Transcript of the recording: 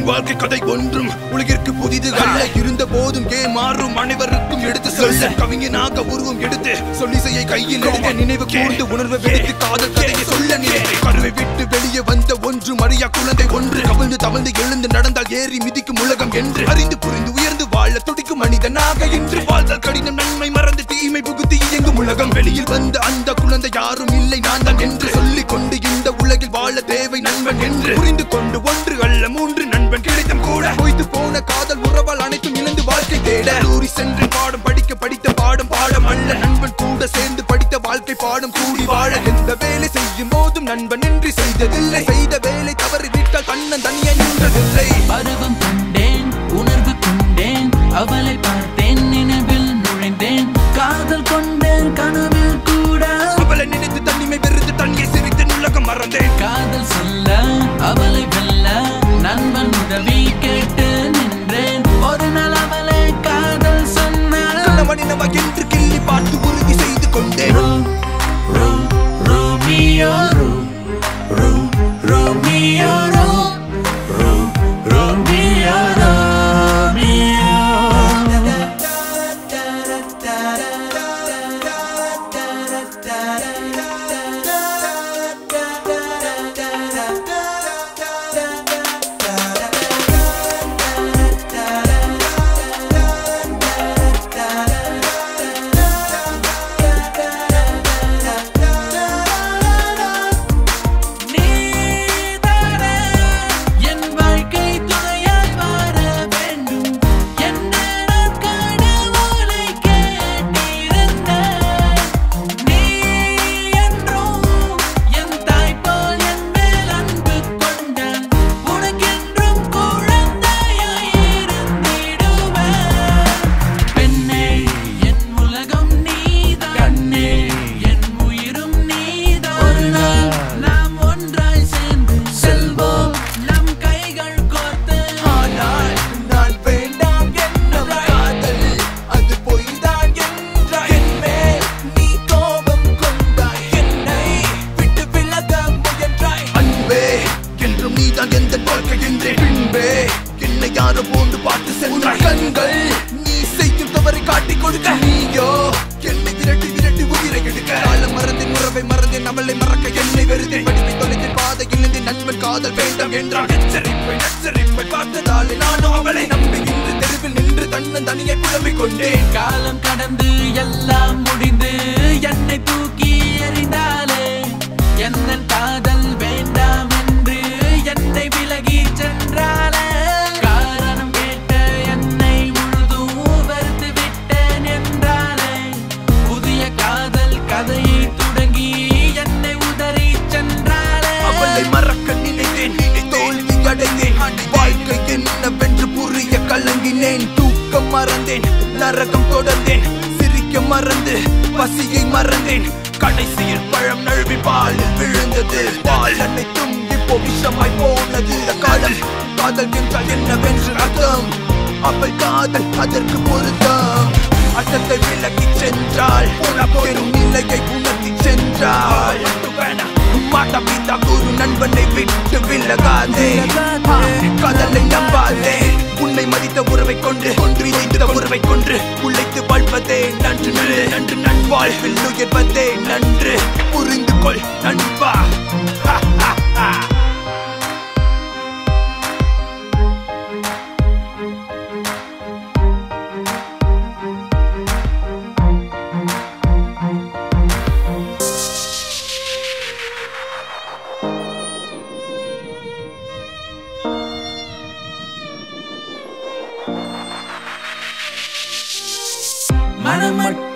என் வாழ்க்கை கதை ஒன்றும் உலகிற்கு புதிது அல்ல இருந்த போதும் கே மாறும் அனைவருக்கும் எடுத்து சொல்ல கவிஞனாக உருவம் எடுத்து சொல்லிசையை கையில் எடுக்க நினைவு கூர்ந்து உணர்வை வெடித்து காதல் கதையை சொல்ல நினைத்து கருவை விட்டு வெளியே வந்த ஒன்று மரியா குழந்தை ஒன்று கவிழ்ந்து தவழ்ந்து எழுந்து நடந்தால் ஏறி மிதிக்கும் உலகம் என்று அறிந்து புரிந்து உயர்ந்து வாழ துடிக்கும் மனிதனாக இன்று வாழ்தல் கடினம் நன்மை மறந்து தீமை புகுத்தி இயங்கும் உலகம் வெளியில் வந்த அந்த குழந்தை யாரும் இல்லை நான் தான் என்று சொல்லிக் கொண்டு இந்த உலகில் வாழ தேவை நண்பன் என்று புரிந்து கொண்டு ஒன்று அல்ல மூன்று நண்பன் கிடைத்தும் கூட பொய்த்து போன காதல் உறவால் அனைத்தும் இழந்து வாழ்க்கை தேட கல்லூரி சென்று பாடம் படிக்க படித்த பாடம் பாடம் அல்ல நண்பன் கூட சேர்ந்து படித்த வாழ்க்கை பாடம் கூடி வாழ எந்த வேலை செய்யும் போதும் நண்பன் இன்றி செய்ததில்லை செய்த வேலை தவறி விட்டால் தன்னன் தனியே நின்றதில்லை பருவம் கொண்டேன் உணர்வு கொண்டேன் அவளை பார்த்தேன் நினைவில் நுழைந்தேன் காதல் கொண்டேன் கனவில் கூட அவளை நினைத்து தனிமை வெறுத்து தனியை சிரித்து உலகம் மறந்தேன் காதல் சொல்ல அவளை வெல்ல நண்பன் உதவி கேட்டு நின்றேன் ஒரு நாள் அவளை காதல் சொன்னாள் கணவனை நம்ம என்று கிள்ளி பார்த்து உறுதி செய்து கொண்டேன் ரோ, ரோ, ரோமியோ, ரோ, ரோ, ரோமியோ, ரோ, ரோ, ரோமியோ, நீதானே என் வாழ்க்கை துணையாய் வர வேண்டும் என்ன நான் கடவுளை கேட்டிருந்தேன் நீ என்றும் என் தாய் போல் என் மேல் அன்பு கொண்டான் உனக்கென்றும் குழந்தையாய் இருந்திடுவேன் பெண்ணே என் உலகம் நீதான் கண்ணே என் உயிரும் நீதான் ஒரு நாள் நாம் ஒன்றாய் சேர்ந்து செல்வோம் நம் கைகள் கோர்த்து ஆனால் நான் வேண்டாம் என்ன காதல் அது பொய்தான் என்றாய் என் மேல் நீ கோபம் கொண்டாய் என்னை விட்டு விலக முயன்றாய் அன்பே என்றும் நீதான் எந்த வாழ்க்கை என்றே பின்பே என்னை யாரோ போன்று பார்த்து சென்றாய் கண்கள் நீ செய்யும் தவறை காட்டிக் கொடுக்க நீயோ என்னை விரட்டி விரட்டி உயிரை எடுக்க காலம் மறந்தேன் உறவை மறந்தேன் அவளை மறக்க என்னை வெறுத்தேன் படிப்பை தொலைத்தேன் பாதையில் நின்று நண்பன் காதல் வேண்டாம் என்றான் எச்சரிப்பை எச்சரிப்பை பார்த்ததாலே நானும் அவளை நம்பி இன்று தெருவில் நின்று தன்னன் தனியை புலம்பிக் கொண்டேன் காலம் கடந்து எல்லாம் முடிந்து என்னை தூக்கி எறிந்தாலே என்ன காதல் வேண்டாம் என்று என்னை விலகி சென்றாலே காரணம் கேட்ட என்னை முழுதும் வெறுத்து விட்டேன் என்றாலே புதிய காதல் கதையை தொடங்கி என்னை உதறி சென்றாலே அவளை மறக்க நினைத்தேன் நினை தோல்வி அடைந்தேன் வாழ்க்கை என்னவென்று புரிய கலங்கினேன் தூக்கம் மறந்தேன் நரகம் தொடர்ந்தேன் சிரிக்க மறந்து பசியை மறந்தேன் கடைசியில் பழம் நழுவி பாலில் விழுந்தது பால் அனைத்தும் இப்போ விஷமாய் போனது இந்த காதல் காதல் என்றால் என்னவென்று அர்த்தம் அவள் காதல் அதற்கு பொருத்தம் அர்த்தத்தை விலக்கி சென்றாள் பெரும் நிலையை உணர்த்தி சென்றாள் மாட்டா பிதா குரு நண்பனை விட்டு விலகாதே ஆ, காதலை நம்பாதே உன்னை மதித்த உறவை கொண்டு கொன்று இணைத்த உறவை கொன்று உழைத்து வாழ்வதே நன்று நன்று நன்று நண்பாழ்வில் உயர்வதே நன்று புரிந்து கொள் நண்பா ஹா, ஹா, ஹா. மனம் மட்டும்